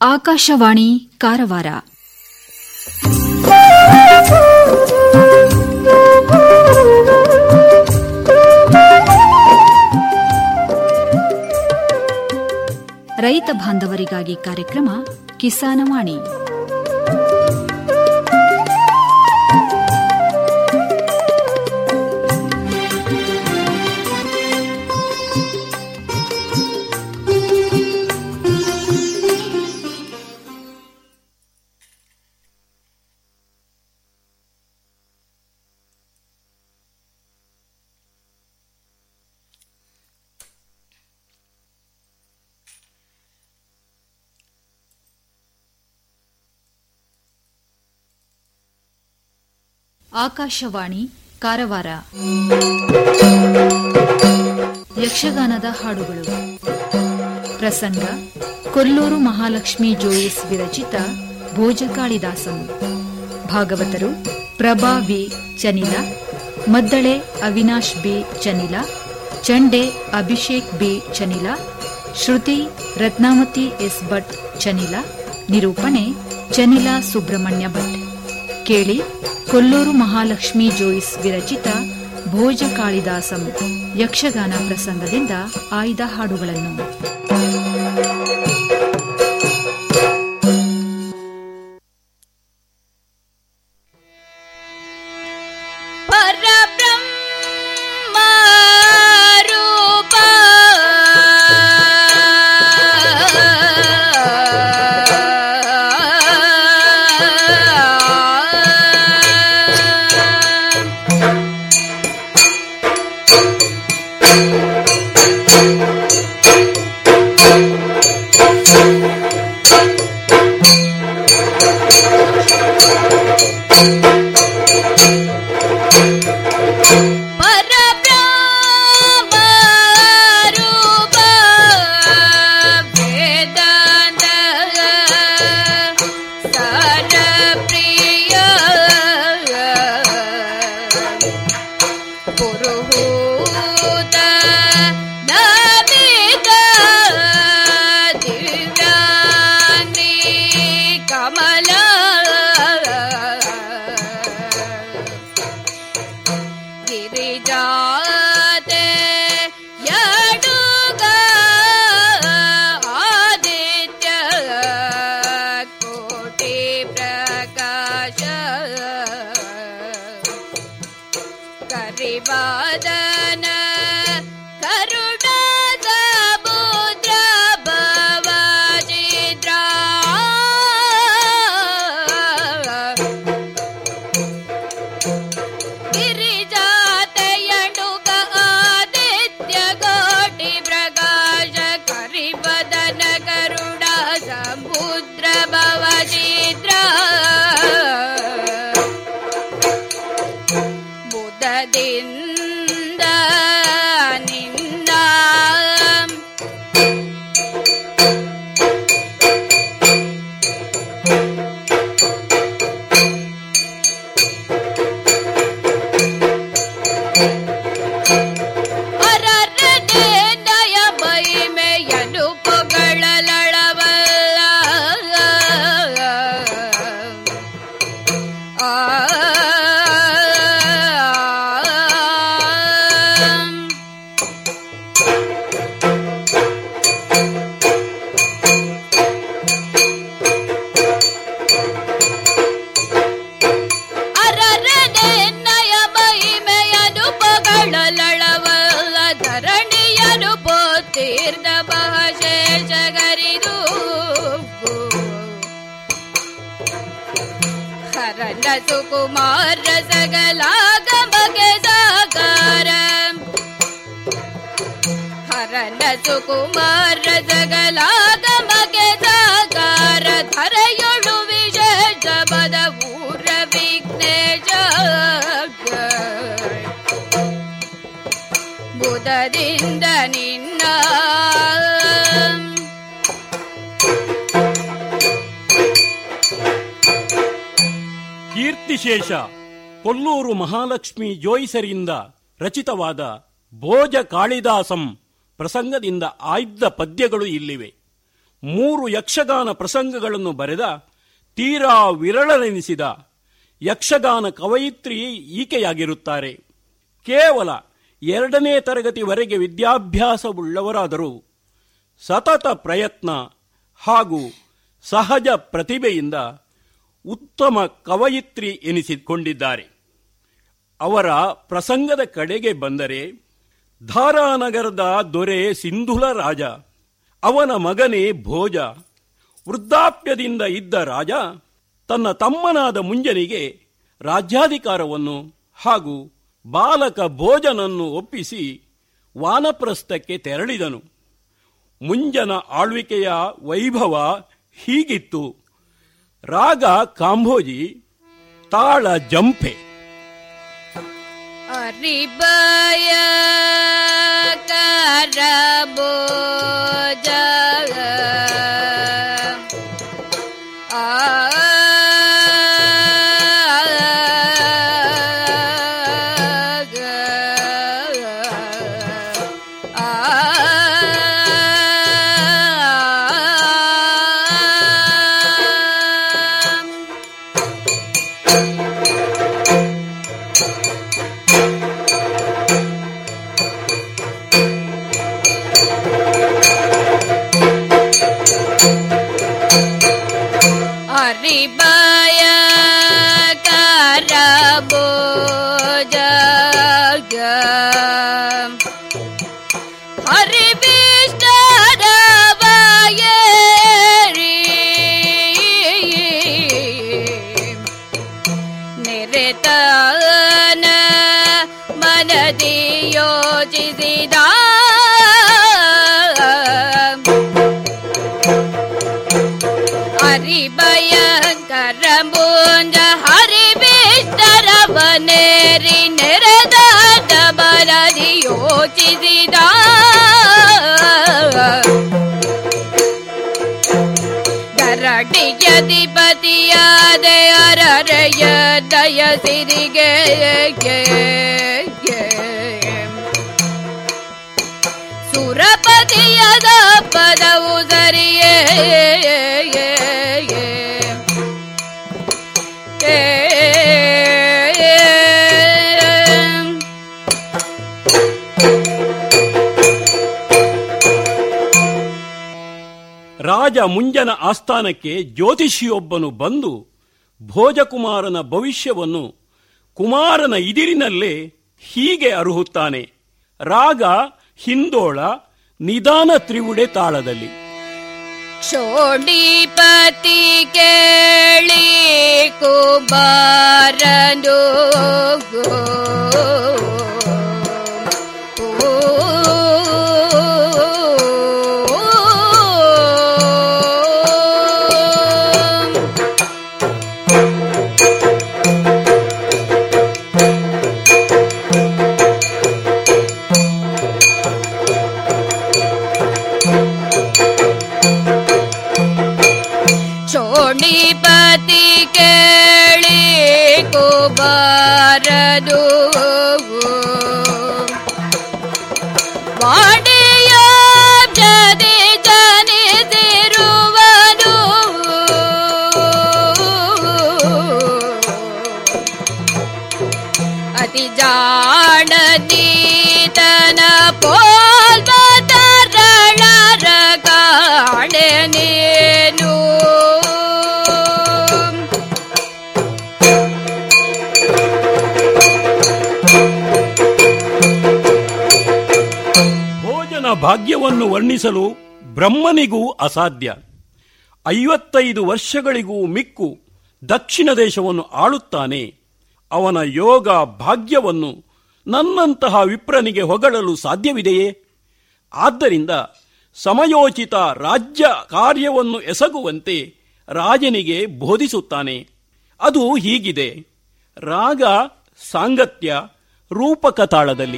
ಆಕಾಶವಾಣಿ ಕಾರವಾರ ರೈತ ಬಾಂಧವರಿಗಾಗಿ ಕಾರ್ಯಕ್ರಮ ಕಿಸಾನವಾಣಿ ಆಕಾಶವಾಣಿ ಕಾರವಾರ ಯಕ್ಷಗಾನದ ಹಾಡುಗಳು ಪ್ರಸಂಗ ಕೊಲ್ಲೂರು ಮಹಾಲಕ್ಷ್ಮಿ ಜೋಯಿಸ್ ವಿರಚಿತ ಭೋಜಕಾಳಿದಾಸಂ ಭಾಗವತರು ಪ್ರಭಾ ವಿ ಚನಿಲ ಮದ್ದಳೆ ಅವಿನಾಶ್ ಬಿ ಚನಿಲ ಚಂಡೆ ಅಭಿಷೇಕ್ ಬಿ ಚನಿಲ ಶ್ರುತಿ ರತ್ನಾವತಿ ಎಸ್ ಭಟ್ ಚನಿಲ ನಿರೂಪಣೆ ಚನಿಲ ಸುಬ್ರಹ್ಮಣ್ಯ ಭಟ್ ಕೇಳಿ ಕೊಲ್ಲೂರು ಮಹಾಲಕ್ಷ್ಮಿ ಜೋಯಿಸ್ ವಿರಚಿತ ಭೋಜ ಕಾಳಿದಾಸಂ ಯಕ್ಷಗಾನ ಪ್ರಸಂಗದಿಂದ ಆಯ್ದ ಹಾಡುಗಳನ್ನು ಸುಕುಮಾರ ಸಗಲಾಗ ಮಗೆ ಸಾಕಾರ ಹರನ ಸುಕುಮಾರ ಸಗಲಾಗ ಮಗೆ ಸಾಕಾರ ಧರೆಯೊಳು ವಿಶೇಷ ಪದ ಊರ ವಿಘ್ನೇಶ ಬುಧದಿಂದ ನಿನ್ನ ಕೀರ್ತಿಶೇಷ ಕೊಲ್ಲೂರು ಮಹಾಲಕ್ಷ್ಮಿ ಜೋಯಿಸರಿಂದ ರಚಿತವಾದ ಭೋಜ ಕಾಳಿದಾಸಂ ಪ್ರಸಂಗದಿಂದ ಆಯ್ದ ಪದ್ಯಗಳು ಇಲ್ಲಿವೆ ಮೂರು ಯಕ್ಷಗಾನ ಪ್ರಸಂಗಗಳನ್ನು ಬರೆದ ತೀರಾ ವಿರಳನೆನಿಸಿದ ಯಕ್ಷಗಾನ ಕವಯಿತ್ರಿ ಈಕೆಯಾಗಿರುತ್ತಾರೆ ಕೇವಲ ಎರಡನೇ ತರಗತಿವರೆಗೆ ವಿದ್ಯಾಭ್ಯಾಸವುಳ್ಳವರಾದರೂ ಸತತ ಪ್ರಯತ್ನ ಹಾಗೂ ಸಹಜ ಪ್ರತಿಭೆಯಿಂದ ಉತ್ತಮ ಕವಯಿತ್ರಿ ಎನಿಸಿಕೊಂಡಿದ್ದಾರೆ ಅವರ ಪ್ರಸಂಗದ ಕಡೆಗೆ ಬಂದರೆ ಧಾರಾನಗರದ ದೊರೆ ಸಿಂಧುಲ ರಾಜ ಅವನ ಮಗನೇ ಭೋಜ ವೃದ್ಧಾಪ್ಯದಿಂದ ಇದ್ದ ರಾಜ ತನ್ನ ತಮ್ಮನಾದ ಮುಂಜನಿಗೆ ರಾಜ್ಯಾಧಿಕಾರವನ್ನು ಹಾಗೂ ಬಾಲಕ ಭೋಜನನ್ನು ಒಪ್ಪಿಸಿ ವಾನಪ್ರಸ್ಥಕ್ಕೆ ತೆರಳಿದನು ಮುಂಜನ ಆಳ್ವಿಕೆಯ ವೈಭವ ಹೀಗಿತ್ತು ರಾಗ ಕಾಂಭೋಜಿ ತಾಳ ಜಂಪೆ ಅರಿಬಯ ಕರಬೋಜ ಆ ಹರಿಬಯ ಕರಬೋಜ ಹರಿಬಿಷ್ಟರವಯರಿ ನಿರತನ ಮನದಿ ಯೋಚಿಸಿದ ಹರಿಭಯಂಕರ ಮುಂಜ ಹರಿಬಿಷ್ಟರವನೇರಿ ನೆರೆದ ಬರದಿ ಯೋಚಿಸಿದ ದರಟಿಯಧಿಪತಿಯಾದ ಅರರೆಯ ದಯ ಸಿರಿಗೆ ಸುರಪತಿಯದ ಪದವು ಸರಿಯೇ ರಾಜ ಮುಂಜನ ಆಸ್ಥಾನಕ್ಕೆ ಜ್ಯೋತಿಷಿಯೊಬ್ಬನು ಬಂದು ಭೋಜಕುಮಾರನ ಭವಿಷ್ಯವನ್ನು ಕುಮಾರನ ಇದಿರಿನಲ್ಲೇ ಹೀಗೆ ಅರುಹುತ್ತಾನೆ ರಾಗ ಹಿಂದೋಳ ನಿಧಾನ ತ್ರಿವುಡೆ ತಾಳದಲ್ಲಿ ಕ್ಷೋಡಿಪತಿ ಕೇಳಿ ಕುಮಾರನು ಚೋಣಿಪತಿ ಕೇಳಿ ಕುಮಾರನು ವಾಡಿಯ ಜದಿ ಜನಿಸಿರುವನು ಅತಿ ಜಾಣದೀತನ ಪೋಲ್ವ ತರಳರ ಕಾಣೆ ನೀನು ಭೋಜನ ಭಾಗ್ಯವನ್ನು ವರ್ಣಿಸಲು ಬ್ರಹ್ಮನಿಗೂ ಅಸಾಧ್ಯ ಐವತ್ತೈದು ವರ್ಷಗಳಿಗೂ ಮಿಕ್ಕು ದಕ್ಷಿಣ ದೇಶವನ್ನು ಆಳುತ್ತಾನೆ ಅವನ ಯೋಗ ಭಾಗ್ಯವನ್ನು ನನ್ನಂತಹ ವಿಪ್ರನಿಗೆ ಹೊಗಳಲು ಸಾಧ್ಯವಿದೆಯೇ ಆದ್ದರಿಂದ ಸಮಯೋಚಿತ ರಾಜ್ಯ ಕಾರ್ಯವನ್ನು ಎಸಗುವಂತೆ ರಾಜನಿಗೆ ಬೋಧಿಸುತ್ತಾನೆ ಅದು ಹೀಗಿದೆ ರಾಗ ಸಾಂಗತ್ಯ ರೂಪಕ ತಾಳದಲ್ಲಿ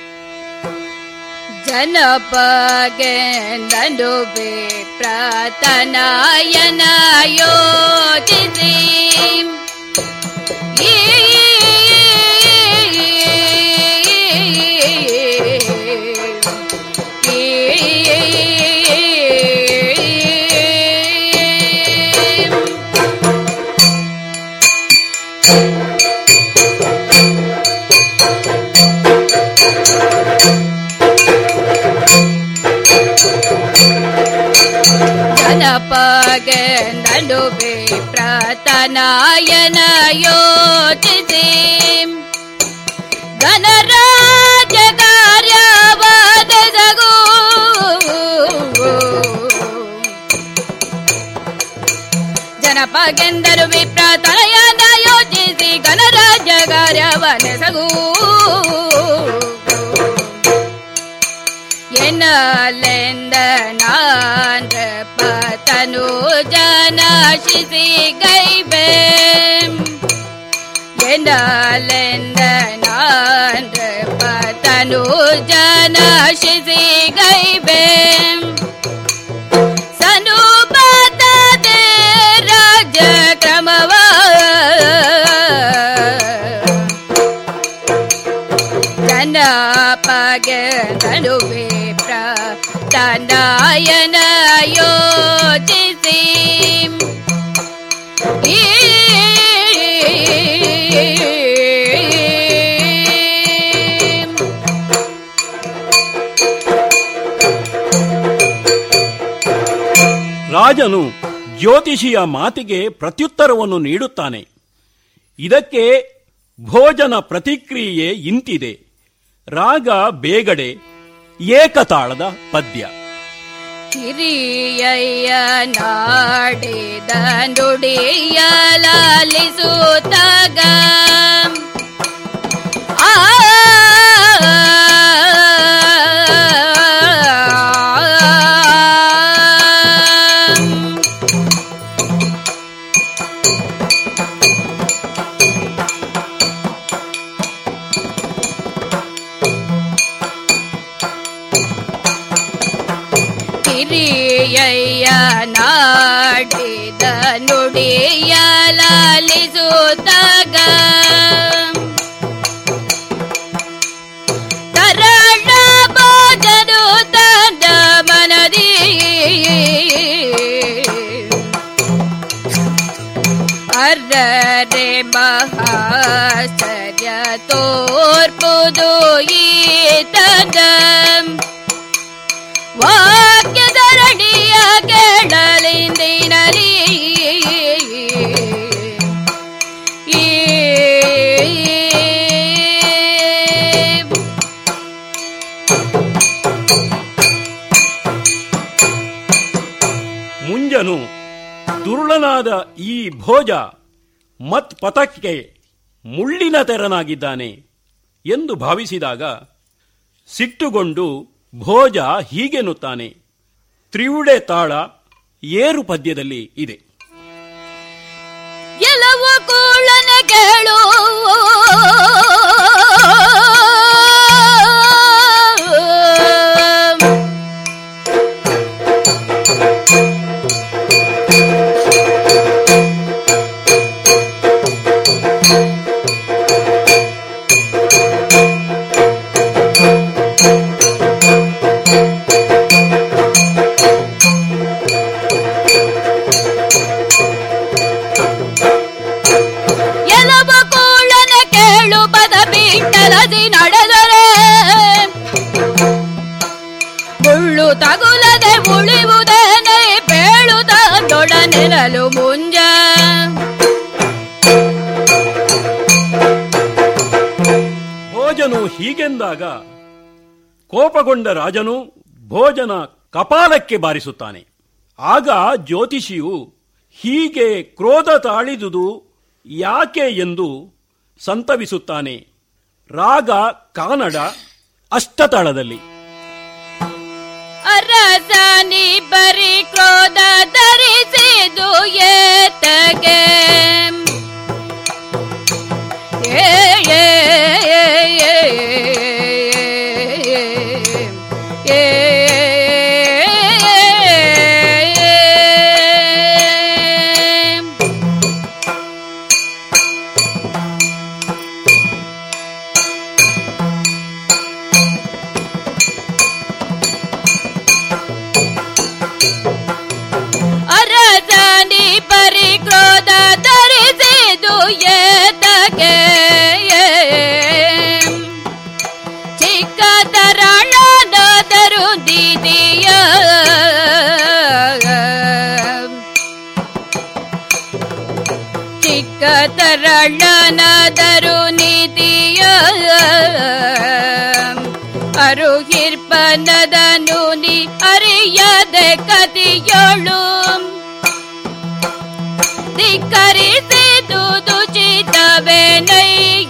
ಜನಪಗೆಂದನು ಪ್ರಾತನಾಯನ ಯೋಚಿಸಿ ಈ ಈ ಜನಪಗೆಂದನು ವಿಪ್ರತನಾಯನ ಯೋಚಿಸಿ ಗಣರಾಜ ಕಾರ್ಯವದೆಸಗು ಜನಪಗೆಂದರು ವಿಪ್ರತನಯನ ಯೋಚಿಸಿ ಗಣರಾಜ ಕಾರ್ಯವನೆಸಗು ಎನ್ನಲೆಂದ ನಾಂದ್ರ ಪತನು ಜನಶಿಸಿ ಗೈಬೆ ಎನ್ನಲೆಂದ ನಾಂದ್ರ ಪತನು ಜನಶಿಸಿ ಗೈಬೆ ಸನುಪತದೆ ರಾಜ ಕ್ರಮವ ಜನಪಗೆಂದನು ವಿಪ್ರ ತನಾಯನ ಯೋಚಿಸಿ ಈ ರಾಜನು ಜ್ಯೋತಿಷಿಯ ಮಾತಿಗೆ ಪ್ರತ್ಯುತ್ತರವನ್ನು ನೀಡುತ್ತಾನೆ ಇದಕ್ಕೆ ಭೋಜನ ಪ್ರತಿಕ್ರಿಯೆ ಇಂತಿದೆ ರಾಗ ಬೇಗಡೆ ಏಕತಾಳದ ಪದ್ಯ ಹಿರಿಯಯ್ಯ ನಾಡಿದ ನುಡಿಯ ಲಾಲಿಸುತ್ತಾಗ ಆ ಹಿರಿಯಯ್ಯ ನಾಡಿದ ನುಡಿಯ ಲಾಲಿಸುತ್ತಾಗ ತರಳ ಭೋಜನು ತಂದ ಮನದಿ ಅರ್ರರೆ ಮಹಾಶ್ಚರ್ಯ ತೋರ್ಪುದು ಈತದ ವಾಕ್ಯಧರಣಿಯ ಕೆಡಲಿಂದಿನಲಿ ಈ ಮುಂಜನು ದುರುಳನಾದ ಈ ಭೋಜ ಮತ್ ಪಥಕ್ಕೆ ಮುಳ್ಳಿನ ತೆರನಾಗಿದ್ದಾನೆ ಎಂದು ಭಾವಿಸಿದಾಗ ಸಿಟ್ಟುಗೊಂಡು ಭೋಜ ಹೀಗೆನ್ನುತ್ತಾನೆ ತ್ರಿವುಡೆ ತಾಳ ಏರು ಪದ್ಯದಲ್ಲಿ ಇದೆ ಎಲ್ಲವ ಕೂಳನ ಕೇಳು ಎಲ್ಲವ ಕೂಳನ ಕೇಳು ಪದ ಬಿಟ್ಟಲದಿ ನಡೆದರೆ ಮುಳ್ಳು ತಗುಲದೆ ಉಳಿವುದೇನೆ ಬೇಳುದ ದೊಡನೆರಲು ಮುಂಜ ಭೋಜನು ಹೀಗೆಂದಾಗ ಕೋಪಗೊಂಡ ರಾಜನು ಭೋಜನ ಕಪಾಲಕ್ಕೆ ಬಾರಿಸುತ್ತಾನೆ ಆಗ ಜ್ಯೋತಿಷಿಯು ಹೀಗೆ ಕ್ರೋಧ ತಾಳಿದುದು ಯಾಕೆ ಎಂದು ಸಂತವಿಸುತ್ತಾನೆ ರಾಗ ಕಾನಡ ಅಷ್ಟತಾಳದಲ್ಲಿ ಅರಸನಿ ಬರಿ ಕ್ರೋಧ ಧರಿಸಿದು ಏತಗೆ ಏ ಏ ಏ ಏ ಏ ಏ ಅರಸನಿ ಪರಿ ಕ್ರೋಧ ಧರಿಸಿದು ಏತಗೆ ಚಿಕ್ಕ ತರಳನಾದರು ದಿದಿಯ ಮಿಕ್ಕ ತರಳನಾದರು ನೀತಿಯ ಅರುಹಿರ್ಪನದನು ನೀ ಅರಿಯದೆ ಕದಿಯೊಳು ಧಿಕ್ಕರಿಸಿದು ದುಚಿತವೇನೈ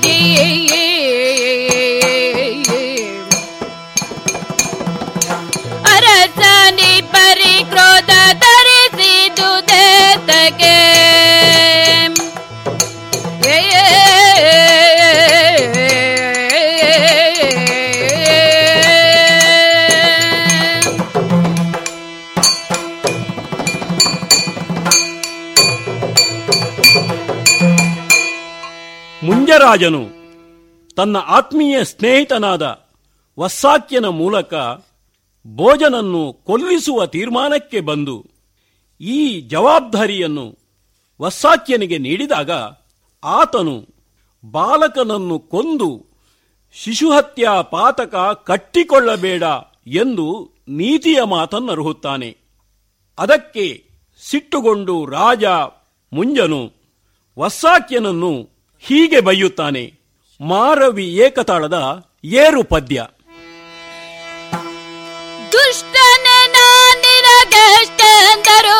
ಅರಸನಿ ಪರಿಕ್ರೋಧ ಧರಿಸಿದು ದೇತಗೆ ಮುಂಜರಾಜನು ತನ್ನ ಆತ್ಮೀಯ ಸ್ನೇಹಿತನಾದ ವಸ್ಸಾಕ್ಯನ ಮೂಲಕ ಭೋಜನನ್ನು ಕೊಲ್ಲಿಸುವ ತೀರ್ಮಾನಕ್ಕೆ ಬಂದು ಈ ಜವಾಬ್ದಾರಿಯನ್ನು ವಸ್ಸಾಕ್ಯನಿಗೆ ನೀಡಿದಾಗ ಆತನು ಬಾಲಕನನ್ನು ಕೊಂದು ಶಿಶುಹತ್ಯಾ ಪಾತಕ ಕಟ್ಟಿಕೊಳ್ಳಬೇಡ ಎಂದು ನೀತಿಯ ಮಾತನ್ನರುಹುತ್ತಾನೆ ಅದಕ್ಕೆ ಸಿಟ್ಟುಗೊಂಡು ರಾಜ ಮುಂಜನು ವಸ್ಸಾಕ್ಯನನ್ನು ಹೀಗೆ ಬೈಯುತ್ತಾನೆ ಮಾರವಿ ಏಕತಾಳದ ಏರು ಪದ್ಯ ದುಷ್ಟನೆ ನಾನಿನಗೆಷ್ಟೆಂದರು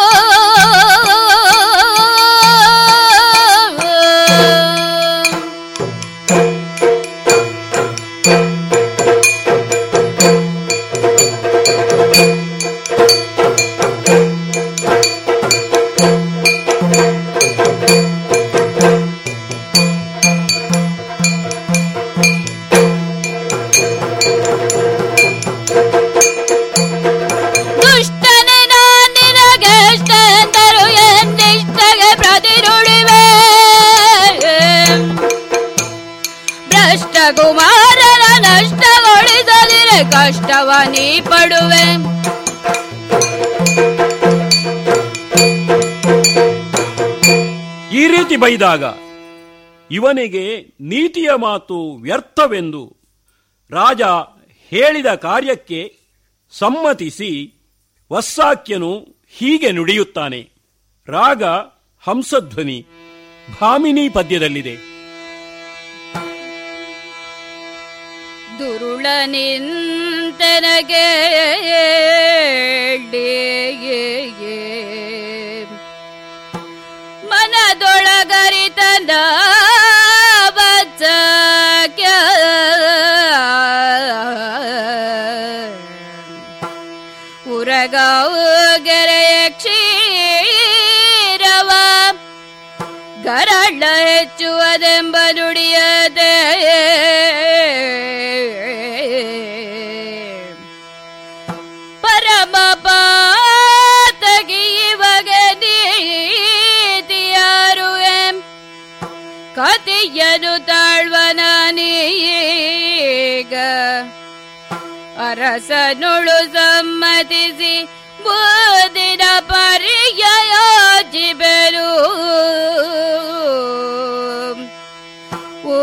ದುಷ್ಟನೆ ನಾನಿನಗೆಷ್ಟೆಂದರು ಎಂದಿಷ್ಟಗೆ ಪ್ರತಿರುಳಿವೆ ಭ್ರಷ್ಟ ಕುಮಾರನ ನಷ್ಟಗೊಳಿಸದಿರೆ ಕಷ್ಟವ ನೀ ಪಡುವೆ ಈ ರೀತಿ ಬೈದಾಗ ಇವನಿಗೆ ನೀತಿಯ ಮಾತು ವ್ಯರ್ಥವೆಂದು ರಾಜ ಹೇಳಿದ ಕಾರ್ಯಕ್ಕೆ ಸಮ್ಮತಿಸಿ ವಸ್ಸಾಕ್ಯನು ಹೀಗೆ ನುಡಿಯುತ್ತಾನೆ ರಾಗ ಹಂಸಧ್ವನಿ ಭಾಮಿನಿ ಪದ್ಯದಲ್ಲಿದೆ ದುರುಳ ನಿಂತನಗೆ ಮನದೊಳಗರಿತನ ಬಚ್ಚಕ್ಯ ಉರಗಾವು ಗೆರೆಯ ಕ್ಷೀರವ ಗರಳ ಹೆಚ್ಚುವುದೆಂಬ ನುಡಿಯದೆ ಪರಮ ಪಾತಗಿ ಇವಾಗ ನೀತಿಯಾರು ಎಂ ಕತಿಯನು ತಾಳ್ವನ ನೀಗ ಅರಸನುಳು ಸಮ್ಮತಿಸಿ ಬುದಿನ ಪರ್ಯಾಯೋಚಿಬೆರು ಓ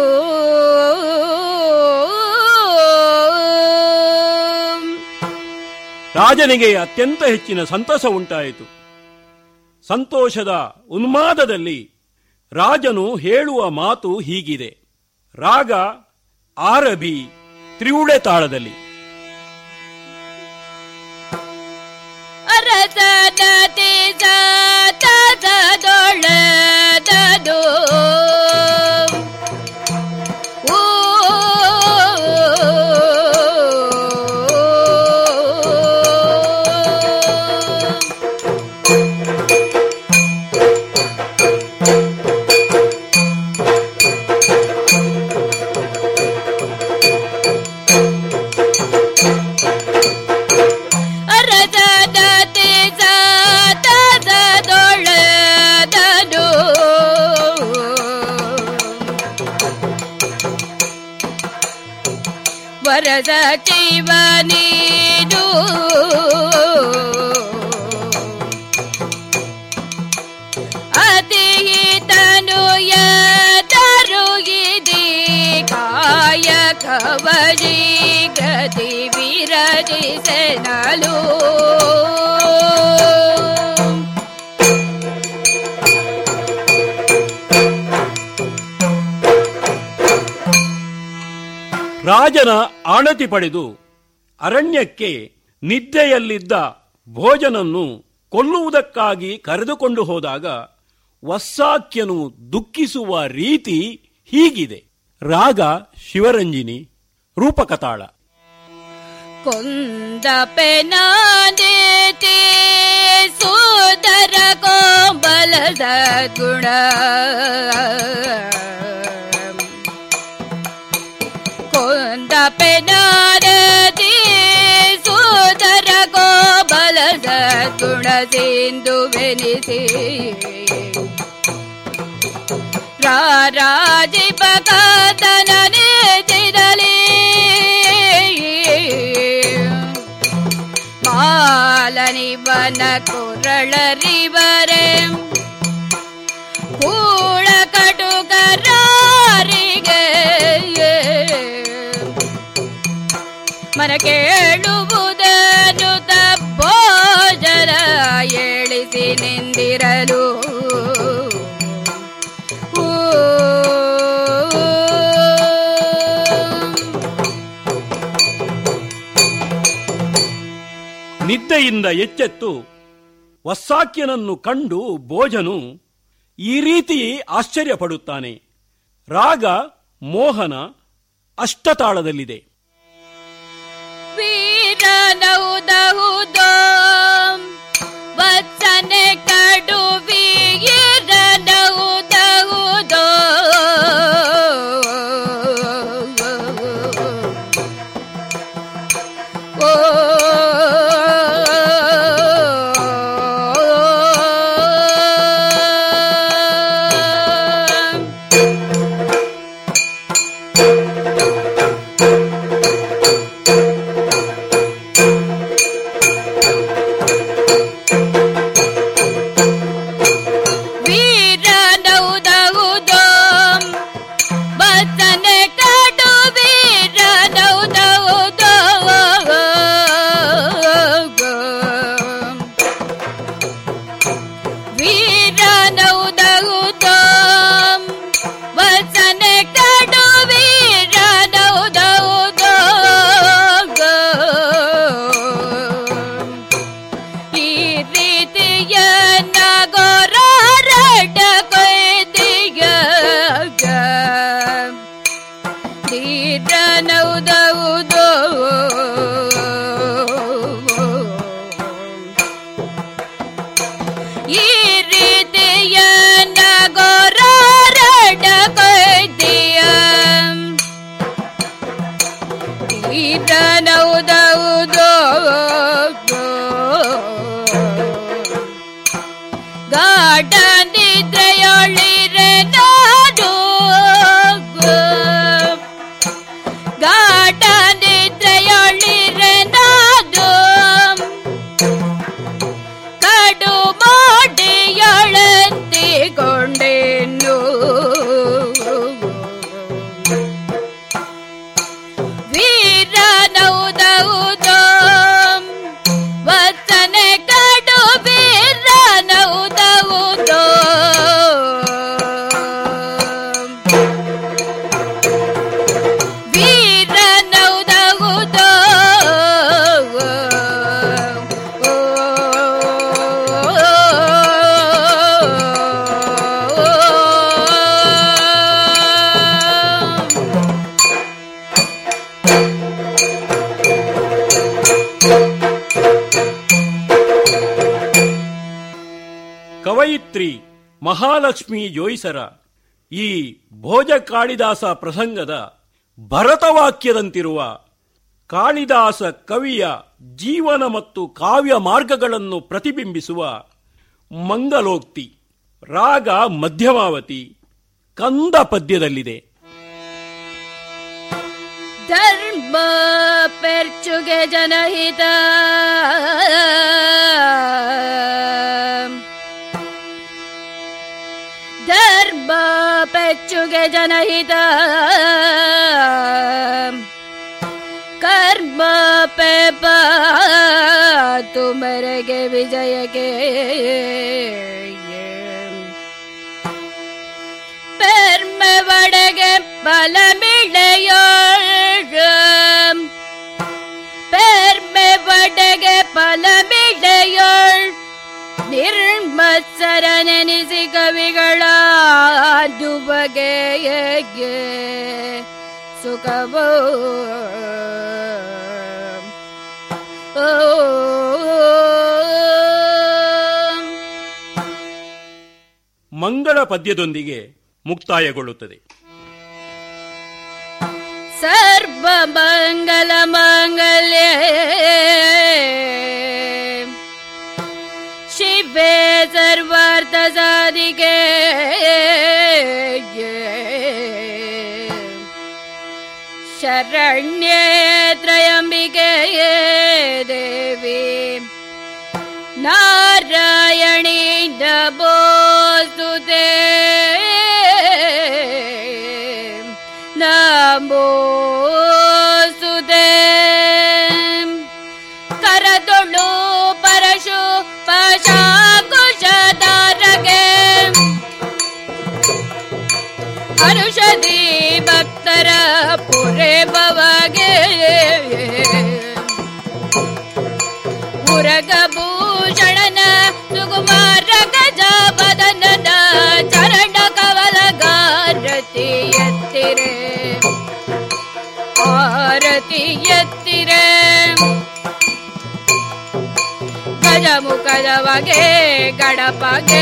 ರಾಜನಿಗೆ ಅತ್ಯಂತ ಹೆಚ್ಚಿನ ಸಂತಸ ಉಂಟಾಯಿತು ಸಂತೋಷದ ಉನ್ಮಾದದಲ್ಲಿ ರಾಜನು ಹೇಳುವ ಮಾತು ಹೀಗಿದೆ ರಾಗ ಆರಭಿ ತ್ರಿವುಳೆ ತಾಳದಲ್ಲಿ ಅರಸನತಿ ಸಾತದೊಳದದು ಓ ಅರಸನತಿ ಸಾತದೊಳದದು ವರದ ಜೀವ ನೀಡು ಅತಿತನು ಎದರುಗಿದಿ ಕಾಯ ಕವಜಿ ಗತಿ ವಿರಜಿಸೆನಲು ರಾಜನ ಆಣತಿ ಪಡೆದು ಅರಣ್ಯಕ್ಕೆ ನಿದ್ದೆಯಲ್ಲಿದ್ದ ಭೋಜನನ್ನು ಕೊಲ್ಲುವುದಕ್ಕಾಗಿ ಕರೆದುಕೊಂಡು ಹೋದಾಗ ವಸ್ಸಾಕ್ಯನು ದುಃಖಿಸುವ ರೀತಿ ಹೀಗಿದೆ ರಾಗ ಶಿವರಂಜಿನಿ ರೂಪಕತಾಳ ಕೊಂದ ಪೆನಾದೇತಿ ಸೋದರ ಕೋಂಬಲದ ಗುಣ ಕೊಂದ ಪೆನಾರತಿ ಸೋದರ ಕೋಬಲದ ಗುಣ ಸಿಂಧುವೆನಿಸಿ ರಾರಾಜಿಪ ಕಾತನನೆ ತಿರಲಿ ಪಾಲನಿವನ ಕುರಳರಿವರೆ ಕೂಳ ಕಟುಕರಾರಿಗೆ ಮನ ಕೇಳುವುದನ್ನು ಭೋಜನ ಏಳಿಸಿ ನಿಂದಿರಲು ನಿದ್ದೆಯಿಂದ ಎಚ್ಚೆತ್ತು ವಸ್ಸಾಕ್ಯನನ್ನು ಕಂಡು ಭೋಜನು ಈ ರೀತಿ ಆಶ್ಚರ್ಯಪಡುತ್ತಾನೆ ರಾಗ ಮೋಹನ ಅಷ್ಟತಾಳದಲ್ಲಿದೆ ವೀರನೌದಹುದೋ ವತ್ಸನೆ ಕಡು ವೀರನೌದಹುದೋ ಓ ವೀರನೌದಹುದೋ ಬತ್ತನೆ ಕಡು ವೀರನೌದಹುದೋ ವೀರನೌದಹುದೋ ವತ್ಸನೆ ಕಡು ವೀರನೌದಹುದೋ ಈ ರೀತಿಯ ನಗೋರಾರಡ ಕೊಯ್ದಿಗ ತೀರನೌದೌದೋ ಈ ರೀತಿಯ ನಗೋರಾರಡ ಕೊಯ್ದಿಯ ತೀರನೌದೌದೋ ಗಾಢ ನಿದ್ರೆಯೊಳಿರೆ ನಾಡು ಗಾಢ ನಿದ್ರೆಯೊಳಿರೆ ನಾಡು ಕಡು ಮಾಡಿಯೊಳಂತಿಕೊಂಡೆನು ವೀರನೌದೌದೋ ವತ್ಸನೆ ಕಡು ವೀರನೌದೌದೋ ವೀರನೌದೌದೋ ಕವಯಿತ್ರಿ ಮಹಾಲಕ್ಷ್ಮಿ ಜೋಯಿಸರ ಈ ಭೋಜ ಕಾಳಿದಾಸ ಪ್ರಸಂಗದ ಭರತವಾಕ್ಯದಂತಿರುವ ಕಾಳಿದಾಸ ಕವಿಯ ಜೀವನ ಮತ್ತು ಕಾವ್ಯ ಮಾರ್ಗಗಳನ್ನು ಪ್ರತಿಬಿಂಬಿಸುವ ಮಂಗಲೋಕ್ತಿ ರಾಗ ಮಧ್ಯಮಾವತಿ ಕಂದ ಪದ್ಯದಲ್ಲಿದೆ ಧರ್ಮ ಪೆರ್ಚುಗೆ ಜನಹಿತ ಧರ್ಮ ಪೆಚ್ಚುಗೆ ಜನಹಿತ ಕರ್ಮ ಪೆಪ ತುಮರೆಗೆ ವಿಜಯಕ್ಕೆ பெருமை வடக பலமிழையோழ ಫಲ ಬಿಡೆಯೊಳ್ ನಿರ್ಮತ್ಸರ ನೆನೆಸಿ ಕವಿಗಳ ಬಗೆಯಗೆ ಸುಖವೋ ಮಂಗಳ ಪದ್ಯದೊಂದಿಗೆ ಮುಕ್ತಾಯಗೊಳ್ಳುತ್ತದೆ ಸರ್ವ ಮಂಗಲ ಮಂಗಲ್ಯ ಶಿವೆ ಸರ್ವಾರ್ಥ ಸಾಧಿಕೆ ಶರಣ್ಯೇ ತ್ರಯಂಬಿಕೆ ದೇವಿ ನಾರಾಯಣಿ ನಮೋಸ್ತುತೆ ನಮೋಸ್ತುತೆ ಕರದೊಳು ಪರಶು ಪಶಾಕುಶಧಾರಗೆ ಹರುಷದಿ ಭಕ್ತರ ಪುರೆ ಬವಗೆ ಮುರಗಭೂಷಣನ ಸುಕುಮಾರ ಗಜ ಬದನದ ಚರಣ ಕವಲ ಗಾರತಿ ಎತ್ತಿರೆ ಆರತಿ ಎತ್ತಿರೆ ಗಜಮುಖದ ಬಗೆ ಗಡಪಗೆ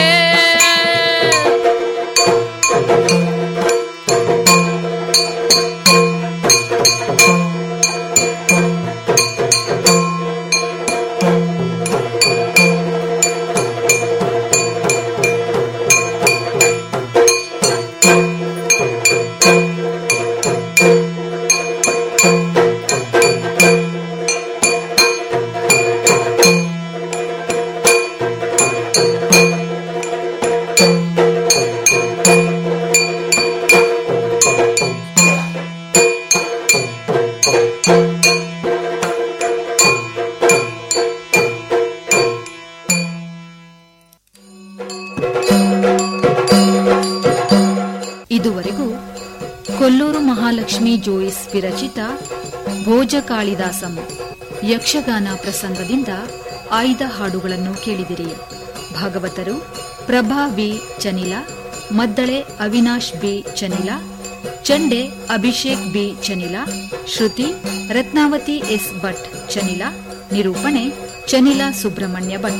ಇದುವರೆಗೂ ಕೊಲ್ಲೂರು ಮಹಾಲಕ್ಷ್ಮಿ ಜೋಯಿಸ್ ವಿರಚಿತ ಭೋಜ ಕಾಳಿದಾಸಂ ಯಕ್ಷಗಾನ ಪ್ರಸಂಗದಿಂದ ಆಯ್ದ ಹಾಡುಗಳನ್ನು ಕೇಳಿದಿರಿ ಭಾಗವತರು ಪ್ರಭಾ ಬಿ ಚನಿಲ ಮದ್ದಳೆ ಅವಿನಾಶ್ ಬಿ ಚನಿಲ ಚಂಡೆ ಅಭಿಷೇಕ್ ಬಿ ಚನಿಲ ಶ್ರುತಿ ರತ್ನಾವತಿ ಎಸ್ ಭಟ್ ಚನಿಲ ನಿರೂಪಣೆ ಚನಿಲ ಸುಬ್ರಹ್ಮಣ್ಯ ಭಟ್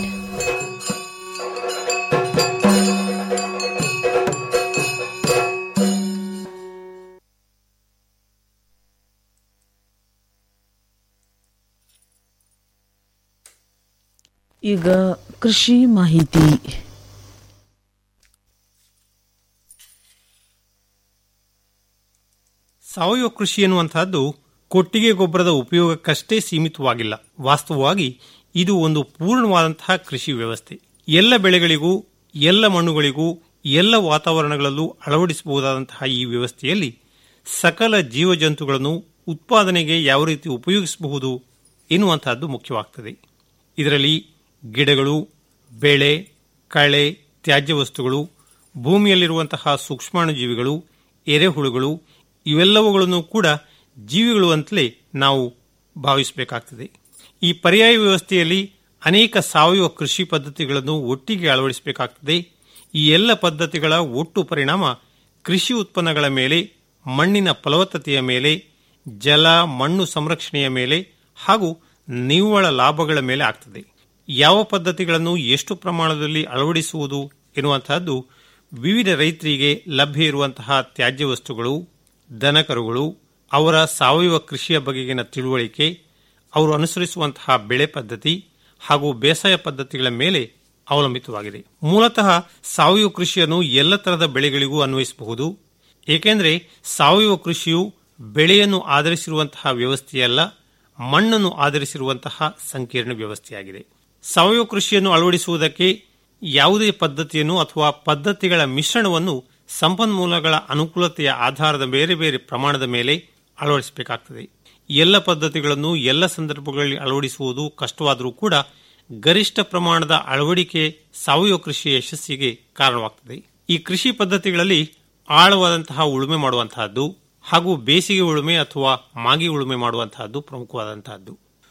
ಈಗ ಕೃಷಿ ಮಾಹಿತಿ ಸಾವಯವ ಕೃಷಿ ಎನ್ನುವಂತಹದ್ದು ಕೊಟ್ಟಿಗೆ ಗೊಬ್ಬರದ ಉಪಯೋಗಕ್ಕಷ್ಟೇ ಸೀಮಿತವಾಗಿಲ್ಲ ವಾಸ್ತವವಾಗಿ ಇದು ಒಂದು ಪೂರ್ಣವಾದಂತಹ ಕೃಷಿ ವ್ಯವಸ್ಥೆ ಎಲ್ಲ ಬೆಳೆಗಳಿಗೂ ಎಲ್ಲ ಮಣ್ಣುಗಳಿಗೂ ಎಲ್ಲ ವಾತಾವರಣಗಳಲ್ಲೂ ಅಳವಡಿಸಬಹುದಾದಂತಹ ಈ ವ್ಯವಸ್ಥೆಯಲ್ಲಿ ಸಕಲ ಜೀವಜಂತುಗಳನ್ನು ಉತ್ಪಾದನೆಗೆ ಯಾವ ರೀತಿ ಉಪಯೋಗಿಸಬಹುದು ಎನ್ನುವಂತಹದ್ದು ಮುಖ್ಯವಾಗ್ತದೆ ಇದರಲ್ಲಿ ಗಿಡಗಳು ಬೆಳೆ ಕಳೆ ತ್ಯಾಜ್ಯ ವಸ್ತುಗಳು ಭೂಮಿಯಲ್ಲಿರುವಂತಹ ಸೂಕ್ಷ್ಮಾಣುಜೀವಿಗಳು ಎರೆಹುಳುಗಳು ಇವೆಲ್ಲವುಗಳನ್ನು ಕೂಡ ಜೀವಿಗಳು ಅಂತಲೇ ನಾವು ಭಾವಿಸಬೇಕಾಗ್ತದೆ ಈ ಪರ್ಯಾಯ ವ್ಯವಸ್ಥೆಯಲ್ಲಿ ಅನೇಕ ಸಾವಯವ ಕೃಷಿ ಪದ್ಧತಿಗಳನ್ನು ಒಟ್ಟಿಗೆ ಅಳವಡಿಸಬೇಕಾಗ್ತದೆ ಈ ಎಲ್ಲ ಪದ್ಧತಿಗಳ ಒಟ್ಟು ಪರಿಣಾಮ ಕೃಷಿ ಉತ್ಪನ್ನಗಳ ಮೇಲೆ ಮಣ್ಣಿನ ಫಲವತ್ತತೆಯ ಮೇಲೆ ಜಲ ಮಣ್ಣು ಸಂರಕ್ಷಣೆಯ ಮೇಲೆ ಹಾಗೂ ನಿವ್ವಳ ಲಾಭಗಳ ಮೇಲೆ ಆಗ್ತದೆ ಯಾವ ಪದ್ಧತಿಗಳನ್ನು ಎಷ್ಟು ಪ್ರಮಾಣದಲ್ಲಿ ಅಳವಡಿಸುವುದು ಎನ್ನುವಂತಹದ್ದು ವಿವಿಧ ರೈತರಿಗೆ ಲಭ್ಯ ಇರುವಂತಹ ತ್ಯಾಜ್ಯ ವಸ್ತುಗಳು ದನಕರುಗಳು ಅವರ ಸಾವಯವ ಕೃಷಿಯ ಬಗೆಗಿನ ತಿಳುವಳಿಕೆ ಅವರು ಅನುಸರಿಸುವಂತಹ ಬೆಳೆ ಪದ್ಧತಿ ಹಾಗೂ ಬೇಸಾಯ ಪದ್ಧತಿಗಳ ಮೇಲೆ ಅವಲಂಬಿತವಾಗಿದೆ ಮೂಲತಃ ಸಾವಯವ ಕೃಷಿಯನ್ನು ಎಲ್ಲ ತರಹದ ಬೆಳೆಗಳಿಗೂ ಅನ್ವಯಿಸಬಹುದು ಏಕೆಂದರೆ ಸಾವಯವ ಕೃಷಿಯು ಬೆಳೆಯನ್ನು ಆಧರಿಸಿರುವಂತಹ ವ್ಯವಸ್ಥೆಯಲ್ಲ ಮಣ್ಣನ್ನು ಆಧರಿಸಿರುವಂತಹ ಸಂಕೀರ್ಣ ವ್ಯವಸ್ಥೆಯಾಗಿದೆ ಸಾವಯವ ಕೃಷಿಯನ್ನು ಅಳವಡಿಸುವುದಕ್ಕೆ ಯಾವುದೇ ಪದ್ಧತಿಯನ್ನು ಅಥವಾ ಪದ್ಧತಿಗಳ ಮಿಶ್ರಣವನ್ನು ಸಂಪನ್ಮೂಲಗಳ ಅನುಕೂಲತೆಯ ಆಧಾರದ ಬೇರೆ ಬೇರೆ ಪ್ರಮಾಣದ ಮೇಲೆ ಅಳವಡಿಸಬೇಕಾಗ್ತದೆ ಎಲ್ಲ ಪದ್ಧತಿಗಳನ್ನು ಎಲ್ಲ ಸಂದರ್ಭಗಳಲ್ಲಿ ಅಳವಡಿಸುವುದು ಕಷ್ಟವಾದರೂ ಕೂಡ ಗರಿಷ್ಠ ಪ್ರಮಾಣದ ಅಳವಡಿಕೆ ಸಾವಯವ ಕೃಷಿಯ ಯಶಸ್ಸಿಗೆ ಕಾರಣವಾಗ್ತದೆ ಈ ಕೃಷಿ ಪದ್ಧತಿಗಳಲ್ಲಿ ಆಳವಾದಂತಹ ಉಳುಮೆ ಮಾಡುವಂತಹದ್ದು ಹಾಗೂ ಬೇಸಿಗೆ ಉಳುಮೆ ಅಥವಾ ಮಾಗಿ ಉಳುಮೆ ಮಾಡುವಂತಹದ್ದು ಪ್ರಮುಖವಾದಂತಹದ್ದು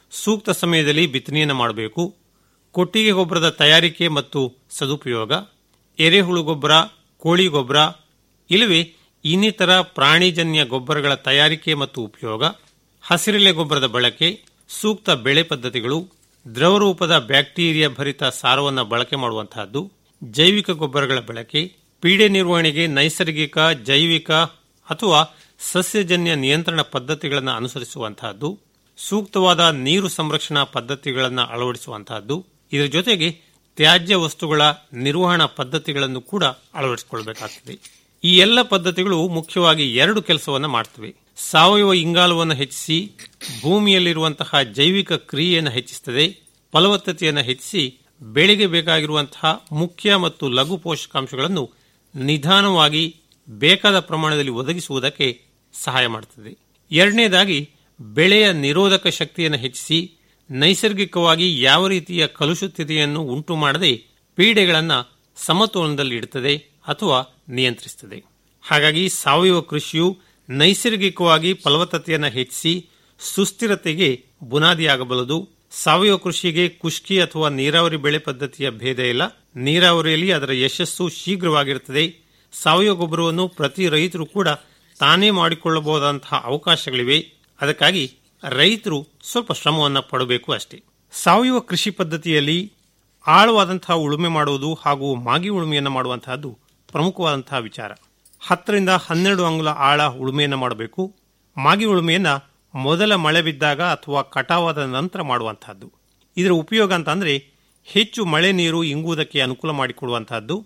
ಸೂಕ್ತ ಸಮಯದಲ್ಲಿ ಬಿತ್ತನೆಯನ್ನು ಮಾಡಬೇಕು ಕೊಟ್ಟಿಗೆ ಗೊಬ್ಬರದ ತಯಾರಿಕೆ ಮತ್ತು ಸದುಪಯೋಗ ಎರೆಹುಳು ಗೊಬ್ಬರ ಕೋಳಿ ಗೊಬ್ಬರ ಇಲ್ಲವೇ ಇನ್ನಿತರ ಪ್ರಾಣಿಜನ್ಯ ಗೊಬ್ಬರಗಳ ತಯಾರಿಕೆ ಮತ್ತು ಉಪಯೋಗ ಹಸಿರೆಲೆ ಗೊಬ್ಬರದ ಬಳಕೆ ಸೂಕ್ತ ಬೆಳೆ ಪದ್ಧತಿಗಳು ದ್ರವರೂಪದ ಬ್ಯಾಕ್ಟೀರಿಯಾ ಭರಿತ ಸಾರವನ್ನು ಬಳಕೆ ಮಾಡುವಂತಹದ್ದು ಜೈವಿಕ ಗೊಬ್ಬರಗಳ ಬಳಕೆ ಪೀಡೆ ನಿರ್ವಹಣೆಗೆ ನೈಸರ್ಗಿಕ ಜೈವಿಕ ಅಥವಾ ಸಸ್ಯಜನ್ಯ ನಿಯಂತ್ರಣ ಪದ್ಧತಿಗಳನ್ನು ಅನುಸರಿಸುವಂತಹದ್ದು ಸೂಕ್ತವಾದ ನೀರು ಸಂರಕ್ಷಣಾ ಪದ್ಧತಿಗಳನ್ನು ಅಳವಡಿಸುವಂತಹದ್ದು ಇದರ ಜೊತೆಗೆ ತ್ಯಾಜ್ಯ ವಸ್ತುಗಳ ನಿರ್ವಹಣಾ ಪದ್ಧತಿಗಳನ್ನು ಕೂಡ ಅಳವಡಿಸಿಕೊಳ್ಳಬೇಕಾಗುತ್ತದೆ ಈ ಎಲ್ಲ ಪದ್ಧತಿಗಳು ಮುಖ್ಯವಾಗಿ ಎರಡು ಕೆಲಸವನ್ನು ಮಾಡ್ತವೆ ಸಾವಯವ ಇಂಗಾಲವನ್ನು ಹೆಚ್ಚಿಸಿ ಭೂಮಿಯಲ್ಲಿರುವಂತಹ ಜೈವಿಕ ಕ್ರಿಯೆಯನ್ನು ಹೆಚ್ಚಿಸುತ್ತದೆ ಫಲವತ್ತತೆಯನ್ನು ಹೆಚ್ಚಿಸಿ ಬೆಳೆಗೆ ಬೇಕಾಗಿರುವಂತಹ ಮುಖ್ಯ ಮತ್ತು ಲಘು ಪೋಷಕಾಂಶಗಳನ್ನು ನಿಧಾನವಾಗಿ ಬೇಕಾದ ಪ್ರಮಾಣದಲ್ಲಿ ಒದಗಿಸುವುದಕ್ಕೆ ಸಹಾಯ ಮಾಡುತ್ತದೆ ಎರಡನೇದಾಗಿ ಬೆಳೆಯ ನಿರೋಧಕ ಶಕ್ತಿಯನ್ನು ಹೆಚ್ಚಿಸಿ ನೈಸರ್ಗಿಕವಾಗಿ ಯಾವ ರೀತಿಯ ಕಲುಷಿತತೆಯನ್ನು ಉಂಟು ಮಾಡದೆ ಪೀಡೆಗಳನ್ನು ಸಮತೋಲನದಲ್ಲಿ ಇಡುತ್ತದೆ ಅಥವಾ ನಿಯಂತ್ರಿಸುತ್ತದೆ ಹಾಗಾಗಿ ಸಾವಯವ ಕೃಷಿಯು ನೈಸರ್ಗಿಕವಾಗಿ ಫಲವತ್ತತೆಯನ್ನು ಹೆಚ್ಚಿಸಿ ಸುಸ್ಥಿರತೆಗೆ ಬುನಾದಿಯಾಗಬಲ್ಲದು ಸಾವಯವ ಕೃಷಿಗೆ ಕುಷ್ಕಿ ಅಥವಾ ನೀರಾವರಿ ಬೆಳೆ ಪದ್ಧತಿಯ ಭೇದ ಇಲ್ಲ ನೀರಾವರಿಯಲ್ಲಿ ಅದರ ಯಶಸ್ಸು ಶೀಘ್ರವಾಗಿರುತ್ತದೆ ಸಾವಯವ ಗೊಬ್ಬರವನ್ನು ಪ್ರತಿ ರೈತರು ಕೂಡ ತಾನೇ ಮಾಡಿಕೊಳ್ಳಬಹುದಾದಂತಹ ಅವಕಾಶಗಳಿವೆ ಅದಕ್ಕಾಗಿ ರೈತರು ಸ್ವಲ್ಪ ಶ್ರಮವನ್ನು ಪಡಬೇಕು ಅಷ್ಟೇ ಸಾವಯವ ಕೃಷಿ ಪದ್ಧತಿಯಲ್ಲಿ ಆಳವಾದಂತಹ ಉಳುಮೆ ಮಾಡುವುದು ಹಾಗೂ ಮಾಗಿ ಉಳುಮೆಯನ್ನು ಮಾಡುವಂತಹದ್ದು ಪ್ರಮುಖವಾದಂತಹ ವಿಚಾರ ಹತ್ತರಿಂದ ಹನ್ನೆರಡು ಅಂಗುಲ ಆಳ ಉಳುಮೆಯನ್ನು ಮಾಡಬೇಕು ಮಾಗಿ ಉಳುಮೆಯನ್ನ ಮೊದಲ ಮಳೆ ಬಿದ್ದಾಗ ಅಥವಾ ಕಟಾವಾದ ನಂತರ ಮಾಡುವಂತಹದ್ದು ಇದರ ಉಪಯೋಗ ಅಂತಂದ್ರೆ ಹೆಚ್ಚು ಮಳೆ ನೀರು ಇಂಗುವುದಕ್ಕೆ ಅನುಕೂಲ ಮಾಡಿಕೊಡುವಂತಹದ್ದು